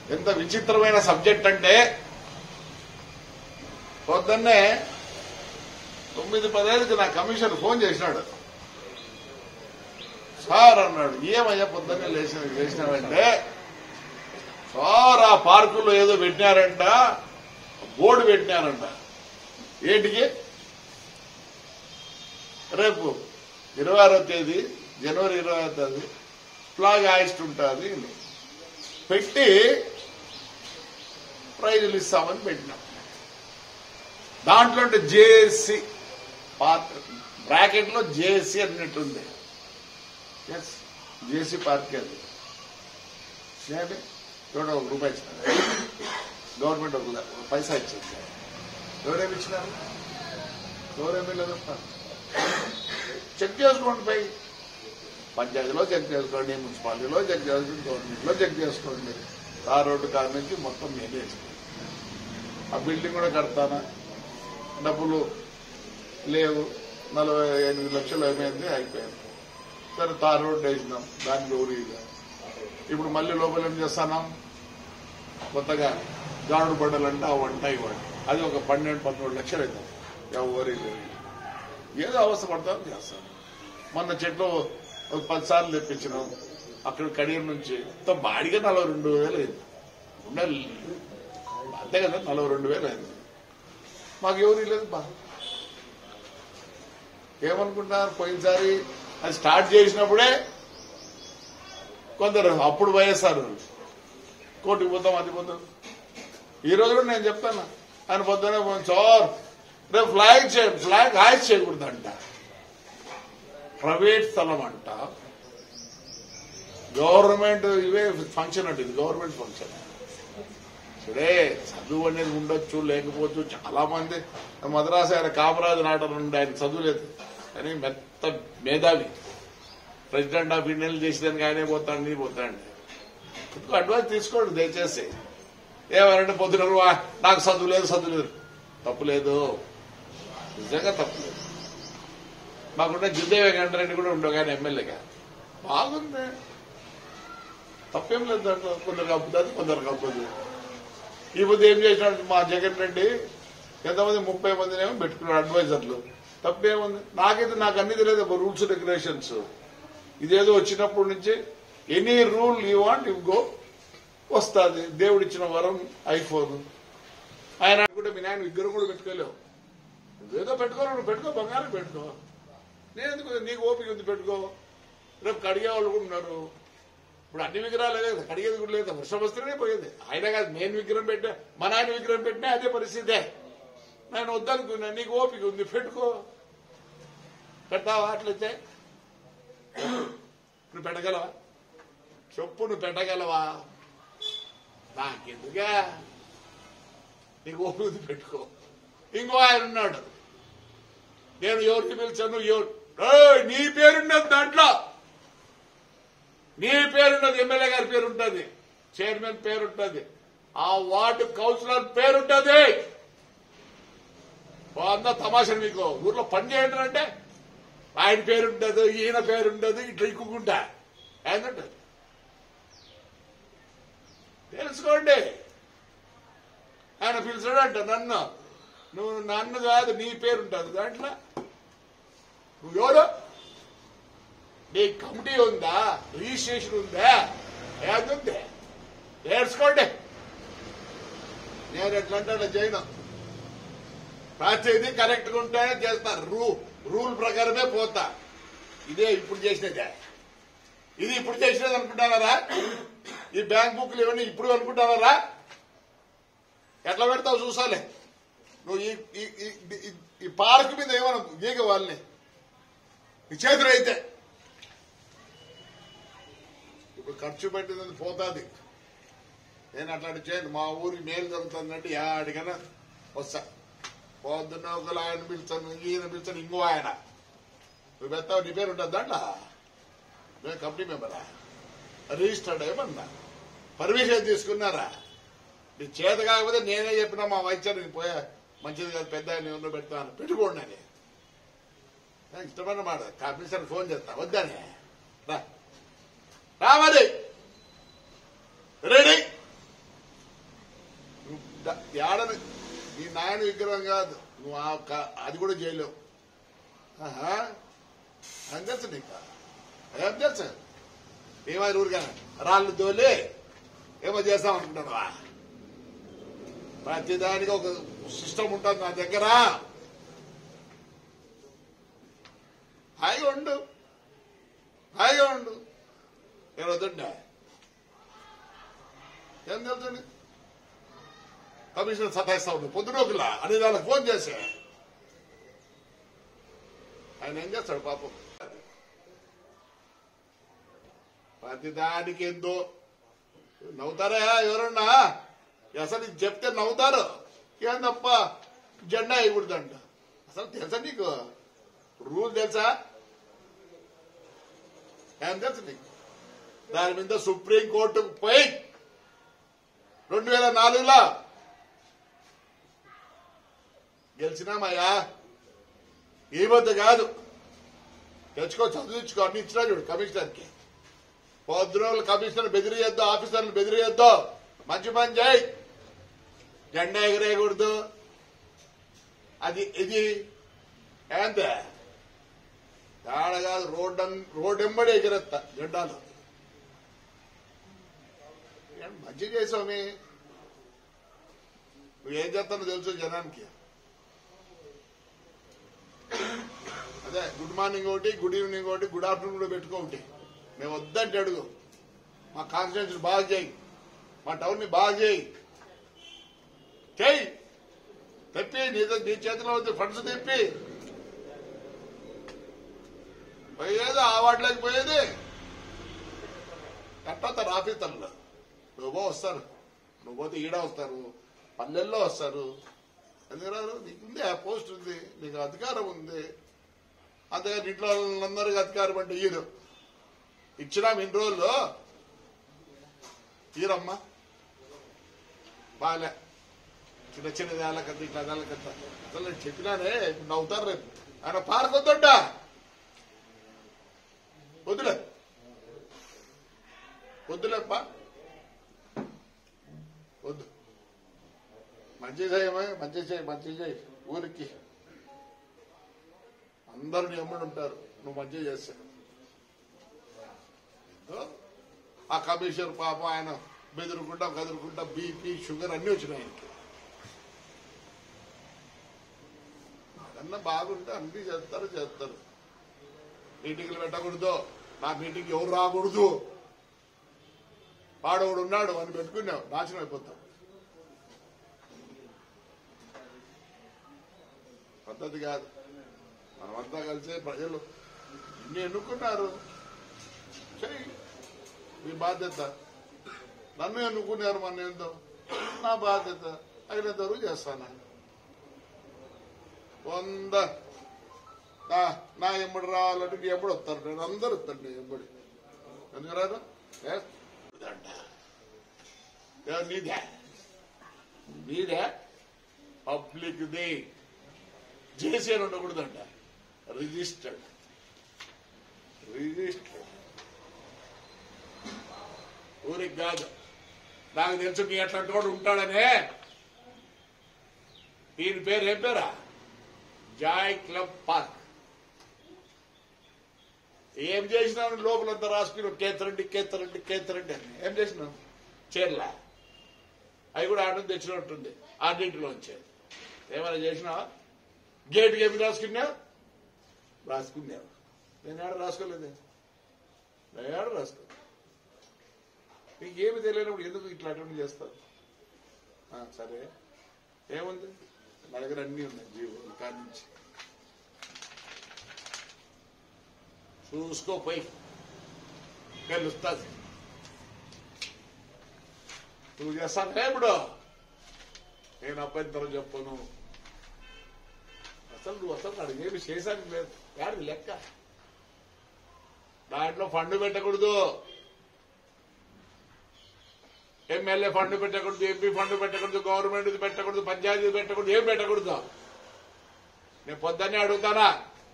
ఎంత విచిత్రమైన సబ్జెక్ట్ అంటే పొద్దున్నే తొమ్మిది పదేళ్ళకి నా కమిషన్ ఫోన్ చేసినాడు సార్ అన్నాడు ఏమయ్యా పొద్దున్నే లేచిన లేచినావంటే సార్ ఆ పార్కులో ఏదో పెట్టినారంట బోర్డు పెట్టినారంట ఏంటికి రేపు ఇరవై ఆరో తేదీ జనవరి ఇరవై ఆరో తేదీ ఫ్లాగ్ హాయిస్ట్ ఉంటుంది పెట్టి ప్రైజులు ఇస్తామని పెట్టినాం దాంట్లో జేఏసీ పాత్ర బ్రాకెట్ లో జేఏసీ అన్నట్టుంది ఎస్ జేసీ పార్క్ అది చేయండి చూడండి ఒక రూపాయి ఇచ్చినారు గవర్నమెంట్ ఒక ఒక పైసా ఇచ్చింది ఎవరేమి ఇచ్చినారు ఎవరేమీ లేదు చెక్ చేసుకోండి పై పంచాయతీలో చెక్ చేసుకోండి మున్సిపాలిటీలో చెక్ చేసుకోండి గవర్నమెంట్లో చెక్ చేసుకోండి ఆ రోడ్డు కాడ నుంచి మొత్తం నేనే ఆ బిల్డింగ్ కూడా కడతానా డబ్బులు లేవు నలభై ఎనిమిది లక్షలు ఏమైంది అయిపోయింది సరే తార్ రోడ్డు వేసినాం దానికి ఊరిగా ఇప్పుడు మళ్ళీ లోపల ఏం చేస్తాను కొత్తగా జాడు బడ్డలంటే ఆ వంట ఇవ్వండి అది ఒక పన్నెండు పదమూడు లక్షలు అవుతుంది ఎవరి ఏదో అవస్థ పడతాం చేస్తాను మొన్న చెట్లు ఒక పది సార్లు తెప్పించినాం అక్కడ కడియం నుంచి మొత్తం బాడిగా నలభై రెండు వేలు అయింది ఉండాలి అంతే కదా నలభై రెండు వేలు అయింది మాకు ఎవరు లేదు బా ఏమనుకుంటున్నారు పోయినసారి అది స్టార్ట్ చేసినప్పుడే కొందరు అప్పుడు వైఎస్ఆర్ కోర్టుకు పోతాం అది పోతాం ఈ రోజు కూడా నేను చెప్తాను ఆయన పొద్దునే సార్ రేపు ఫ్లాగ్ చేయండి ఫ్లాగ్ హాయిస్ చేయకూడదంట ప్రైవేట్ స్థలం అంట గవర్నమెంట్ ఇవే ఫంక్షన్ అంటే ఇది గవర్నమెంట్ ఫంక్షన్ సరే చదువు అనేది ఉండొచ్చు లేకపోవచ్చు చాలా మంది మద్రాసు ఆయన కామరాజు నాటలు ఉండే ఆయన చదువు లేదు కానీ మెత్త మేధావి ప్రెసిడెంట్ ఆఫ్ ఇండియన్ చేసేదానికి ఆయనే పోతాడు నీ పోతాడు అడ్వైస్ తీసుకోండి దయచేసి ఏమనంటే పొద్దున "వా, నాకు చదువు లేదు చదువు లేదు తప్పు లేదు నిజంగా తప్పు లేదు మాకుంటే జిద్దే వెంకటరెడ్డి కూడా ఉండవు కానీ ఎమ్మెల్యేగా బాగుంది తప్పేం లేదు దాంట్లో కొందరు కప్పుతుంది కొందరు కప్పదు ఈ పొద్దు ఏం చేసినాడు మా జగన్ రెడ్డి ఎంతమంది ముప్పై మందినేమో పెట్టుకున్నాడు అడ్వైజర్లు తప్పేముంది నాకైతే నాకు అన్ని తెలియదు రూల్స్ రెగ్యులేషన్స్ ఇదేదో వచ్చినప్పటి నుంచి any rule you want you go వస్తుంది దేవుడిచ్చిన వరం ఐఫోన్ ఆయన కూడా మీ నాయన ఇద్దరు కూడా పెట్టుకోలేవు నువ్వేదో పెట్టుకోరు నువ్వు పెట్టుకో బంగారం పెట్టుకో నేను ఎందుకు నీకు ఓపిక ఉంది పెట్టుకో రేపు కడిగే వాళ్ళు కూడా ఉన్నారు ఇప్పుడు అన్ని విగ్రహాలు లేదు కడిగేది కూడా లేదు వర్షం వస్తేనే పోయేది ఆయన కాదు నేను విగ్రహం పెట్టా మా నాయన విగ్రహం పెట్టినా అదే పరిస్థితే నేను వద్దనుకున్నా నీకు ఓపిక ఉంది పెట్టుకో పెడతావా అట్లయితే నువ్వు పెట్టగలవా చెప్పు నువ్వు పెట్టగలవా నాకెందుగా నీకు ఓపిక ఉంది పెట్టుకో ఇంకో ఆయన ఉన్నాడు నేను ఎవరికి పిలిచాను ఎవరు ఏయ్, నీ పేరున్నది దాంట్లో నీ పేరున్నది ఎమ్మెల్యే గారి పేరు ఉంటుంది చైర్మన్ పేరు ఉంటుంది ఆ వార్డు కౌన్సిలర్ పేరుంటది అంతా తమాషా మీకు ఊర్లో పని చేయండి అంటే ఆయన పేరుండదు ఈయన పేరుండదు ఇట్లా ఇక్కుకుంటా ఏంటంటే తెలుసుకోండి ఆయన పిలిచాడంట నన్ను నువ్వు నన్ను కాదు నీ పేరుంటుంది దాంట్లో నువ్వు ఎవరు నీ కమిటీ ఉందా రిజిస్ట్రేషన్ ఉందా ఏదుంది నేర్చుకోండి నేను ఎట్లంటే అట్లా చేయను ప్రతిదీ కరెక్ట్ గా ఉంటేనే చేస్తారు రూ రూల్ ప్రకారమే పోతా ఇదే ఇప్పుడు చేసినదే ఇది ఇప్పుడు చేసినది అనుకుంటారా ఈ బ్యాంక్ బుక్లు ఇవన్నీ ఇప్పుడు అనుకుంటారా ఎట్లా పెడతావు చూసాలే నువ్వు ఈ ఈ- ఈ- ఈ- ఈ పార్క్ మీద ఏమన్నా గీగ వాళ్ళని నీ చేతులు అయితే ఇప్పుడు ఖర్చు పెట్టినది పోతాది నేను అట్లాంటి చేయను మా ఊరికి మేలు జరుగుతుందంటే యాడికైనా వస్తా పొద్దున్న ఒకరు ఆయన పిలుస్తాను ఈయన పిలుస్తాను ఇంకో ఆయన నువ్వు పెడతావు నీ పేరు ఉంటుంది దాంట్లో నేను కంపెనీ మెంబరా రిజిస్టర్డ్ ఏమన్నా పర్మిషన్ తీసుకున్నారా నీ చేత కాకపోతే నేనే చెప్పినా మా వైద్యానికి పోయా మంచిది కాదు పెద్ద ఆయన ఎవరినో పెడతాను పెట్టుకోండి అని నాకు ఇష్టమైన మాట కమిషన్ ఫోన్ చేస్తా వద్దని రా రా మరి రెడీ ద- ఏడని నీ నాయన విగ్రహం కాదు నువ్వు ఆ క- అది కూడా చేయలేవు ఆహా. ఏం తెలుసు నీకు ఏం తెలుసు ఏమైనా ఊరికానే రాళ్ళు దోలి ఏమో చేస్తాం అనుకుంటున్నావా ప్రతిదానికి ఒక సిస్టమ్ ఉంటుంది నా దగ్గర హాయిగా ఉండు హాయిగా ఉండు నేను వద్దండి ఏం తెలుసండి కమిషనర్ సతాయిస్తా ఉండు పొద్దునోకులా అని వాళ్ళకి ఫోన్ చేసే ఆయన ఏం చేస్తాడు పాపం ప్రతిదానికి ఏందో నవ్వుతారా ఎవరన్నా అసలు ఇది చెప్తే నవ్వుతారు ఏందప్ప జెండా వేయకూడదంట అసలు తెలుసా నీకు రూల్ తెలుసా ఏం తెలుసు నీకు దాని మీద సుప్రీం కోర్టుకు పోయి రెండు వేల నాలుగులో గెలిచినామయ్యా ఈ వద్ద కాదు తెచ్చుకో చదివించుకో అన్ని ఇచ్చినా చూడు కమిషనర్కి పొద్దురోజులు కమిషనర్ బెదిరియొద్దు ఆఫీసర్లు బెదిరియొద్దు మంచి పని చేయి జెండా ఎగరేయకూడదు అది ఇది ఏంతే తేడా కాదు రోడ్ రోడ్ ఎంబడి ఎగిరెత్తా జెండాలు ఏం మంచి చేసావు నువ్వేం చేస్తానో తెలుసు జనానికి అదే గుడ్ మార్నింగ్ ఒకటి గుడ్ ఈవినింగ్ ఒకటి గుడ్ ఆఫ్టర్నూన్ కూడా పెట్టుకో ఒకటి మేము వద్దంటే అడుగు మా కాన్స్టిట్యూన్సీ బాగా చేయి మా టౌన్ ని బాగా చేయి చేయి తెప్పి నీ ద- నీ చేతిలో ఉంది ఫండ్స్ తెప్పి పోయేది ఆ వాటిలోకి పోయేది కట్టొస్తారు ఆఫీసర్లు నువ్వు వస్తారు నువ్వు పోతే ఈడ వస్తారు పల్లెల్లో వస్తారు ఎందుకు రారు నీకు ఉంది ఆ పోస్ట్ ఉంది నీకు అధికారం ఉంది అంతేగాని ఇంట్లో వాళ్ళందరికీ అధికారం అంటే ఈరు ఇచ్చినాం ఇన్ని రోజులు ఈరమ్మా బాలే చిన్న చిన్న దాలకంత ఇట్లా దాలకంత అసలు నేను చెప్పినానే ఇప్పుడు నవ్వుతారు రేపు ఆయన పార్క్ వద్దంట వద్దులే వద్దులేప్పా వద్దు మంచి చేయమా మంచి చేయి మంచి చేయి ఊరికి అందరూ నీ ఎమ్మడి ఉంటారు నువ్వు మంచి చేస్తే ఏదో ఆ కమిషనర్ పాప ఆయన బెదురుకుంటా కదురుకుంటా బీపీ షుగర్ అన్ని వచ్చినాయి ఆయనకి అదన్నా బాగుంటే అన్ని చేస్తారు చేస్తారు మీటింగ్లు పెట్టకూడదు నా మీటింగ్ ఎవరు రాకూడదు వాడోడు ఉన్నాడు అని పెట్టుకున్నావు నాశనం అయిపోతావు పద్ధతి కాదు మనమంతా కలిసి ప్రజలు ఇన్ని ఎన్నుకున్నారు చెయ్యి మీ బాధ్యత నన్ను ఎన్నుకున్నారు మన ఏందో నా బాధ్యత అయినంత వరకు చేస్తాను వంద నా నా ఎమ్మడి రావాలంటే నీ ఎప్పుడు వస్తారు నేను అందరు వస్తాను నీ ఎమ్మడి ఎందుకు రాదు ఏ? ఇదంట. ఏ, నీదే నీదే పబ్లిక్ది జేసీ అని ఉండకూడదంట రిజిస్టర్డ్ రిజిస్టర్డ్ ఊరికి కాదు నాకు తెలుసు నీ అట్లాంటి వాడు ఉంటాడనే దీని పేరు ఏం పేరా జాయ్ క్లబ్ పార్క్ ఏం చేసినావు లోపలంతా రాసుకుని కేతరండి కేతరండి కేతరండి అని ఏం చేసినావు చీరల అవి కూడా ఆడ నుంచి తెచ్చినట్టుంది ఆడింటిలోంచి ఏమైనా చేసినావా గేట్కి ఏమి రాసుకున్నావు రాసుకున్నావు నేను ఆడ రాసుకోలేదు నేను ఆడ రాసుకో నీకు ఏమి తెలియనప్పుడు ఎందుకు ఇట్లా అటెండ్ చేస్తావు ఆ, సరే ఏముంది నా దగ్గర అన్నీ ఉన్నాయి జీవో కాడి నుంచి చూసుకో పోయి తెలుస్తుంది నువ్వు చేస్తాను ఇప్పుడు నేను అభ్యంతరం చెప్పను అసలు నువ్వు అసలు అడిగేమి చేశాను లేదు కాదు లెక్క దాంట్లో ఫండ్ పెట్టకూడదు ఎమ్మెల్యే ఫండ్ పెట్టకూడదు ఎంపీ ఫండ్ పెట్టకూడదు గవర్నమెంట్ పెట్టకూడదు పంచాయతీ పెట్టకూడదు ఏం పెట్టకూడదు నేను పొద్దున్నే అడుగుతానా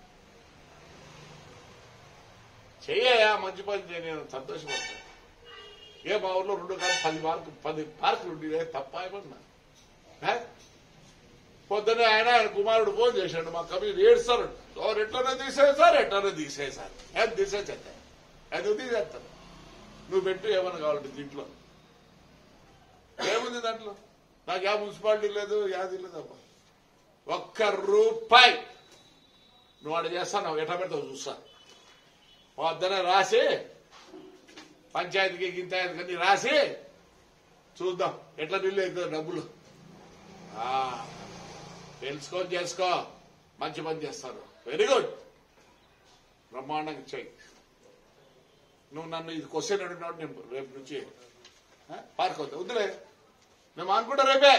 చెయ్యయా మంచి పని చేయ నేను సంతోషపడతాను ఏ మా ఊర్లో రెండు కాదు పది పార్కు పది పార్కులు ఉండి తప్ప ఏమన్నా హే? పొద్దున్నే ఆయన ఆయన కుమారుడు ఫోన్ చేశాడు మా కమిటీ ఏడుస్తారు సార్ ఎట్లనే తీసేసారు ఎట్లనే తీసేసారు ఏం తీసేసేస్తా ఎందుకు తీసేస్తాను నువ్వు పెట్టు ఏమైనా కావాలంటే దీంట్లో ఏముంది దాంట్లో నాకు యా మున్సిపాలిటీ లేదు యాది లేదు అబ్బా ఒక్క రూపాయి నువ్వు అక్కడ చేస్తాను ఎట్లా పెడతావు చూస్తా పొద్దున రాసి పంచాయతీకి గింతాయతీ అన్ని రాసి చూద్దాం ఎట్లా నిల్లు అవుతుందో డబ్బులు ఆ, తెలుసుకొని చేసుకో మంచి పని చేస్తారు వెరీ గుడ్ బ్రహ్మాండంగా చెయ్యి నువ్వు నన్ను ఇది క్వశ్చన్ అడిగినాడు నేను రేపు నుంచి ఆ, పారిపోతా వద్దులే మేము అనుకుంటా రేపే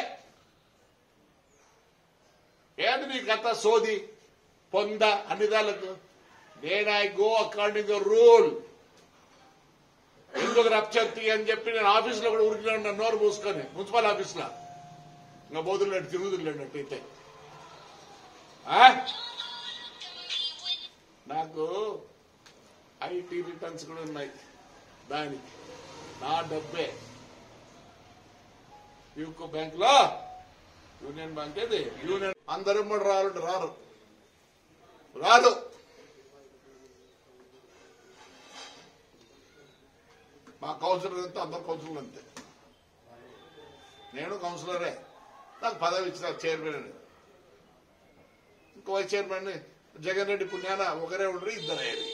ఏంది నీ కథ సోది పొంద అన్ని దాలకు నేను I go according the rule ఎందుకు రప్చర్తి అని చెప్పి నేను ఆఫీసులో కూడా ఉరికినా ఉన్నాను నోరు మూసుకొని మున్సిపల్ ఆఫీసులో ఇంకా బోధులేడు తిరుగుతులేడు అయితే ఆ? నాకు ఐటీ రిటర్న్స్ కూడా ఉన్నాయి దానికి నా డబ్బే యూకో బ్యాంక్ లో యూనియన్ బ్యాంక్ ఏది యూనియన్ అందరూ కూడా రారు రారు రాదు మా కౌన్సిలర్ అంతా అందరు కౌన్సిలర్ అంతే నేను కౌన్సిలరే నాకు పదవి ఇచ్చిన చైర్మన్ అని ఇంకో వైస్ చైర్మన్ జగన్ రెడ్డి పుణ్యాన ఒకరే ఉండరు ఇద్దరయ్యేది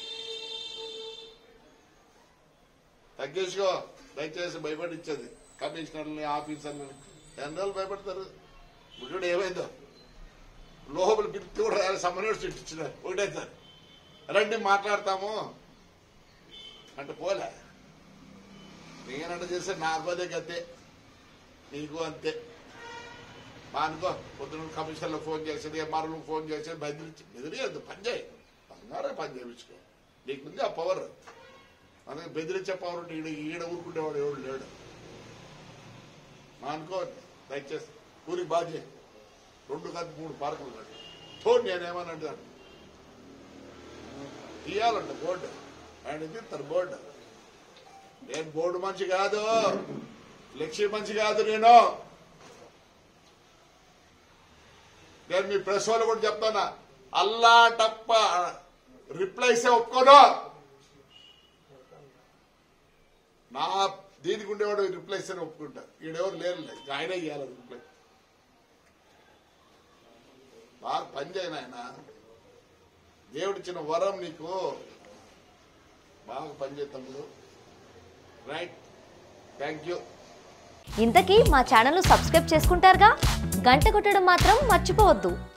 తగ్గేసుకో దయచేసి భయపడిచ్చేది కమిషనర్ని ఆఫీసర్ని ఎన్ని రోజులు భయపడతారు ఇప్పుడు ఏమైందో లోపల పిలిచి కూడా రాయాలి సమన్వయం ఇచ్చిన ఒకటే సార్ రండి మాట్లాడతాము అంటే పోలే నేనంట చేస్తే నాకు అదే గతే నీకు అంతే మా అనుకో పొద్దున కమిషనర్లో ఫోన్ చేసేది ఎంఆర్ఓ ఫోన్ చేసేది బెదిరించి బెదిరియద్దు పని చేయి బంగారే పని చేయించుకో నీకుంది ఆ పవర్ మనకి బెదిరించే పవర్ ఉంటే ఈడ ఈడ ఊరుకుంటేవాడు ఎవడు లేడు మా అనుకో దయచేసి ఊరికి బాగా చేయి రెండు కాదు మూడు పార్కులు కట్టు చూడు నేనేమని అంటాను తీయాలంట బోర్డు ఆయన తీస్తారు బోర్డు నేను బోర్డు మంచి కాదు ఫ్లెక్సీ మంచి కాదు నేను నేను మీ ప్రెస్ వాళ్ళు కూడా చెప్తానా అల్లా టప్ప రిప్లై ఇస్తే ఒప్పుకోను నా దీనికి ఉండేవాడు రిప్లై ఇస్తే ఒప్పుకుంటా ఈడెవరు లేరు ఆయనే ఇవ్వాలి రిప్లై బాగా పని చేయను ఆయన దేవుడిచ్చిన వరం నీకు బాగా పని చేస్తాడు రైట్ థ్యాంక్ యూ ఇంతకీ మా ఛానల్ను సబ్స్క్రైబ్ చేసుకుంటారుగా గంట కొట్టడం మాత్రం మర్చిపోవద్దు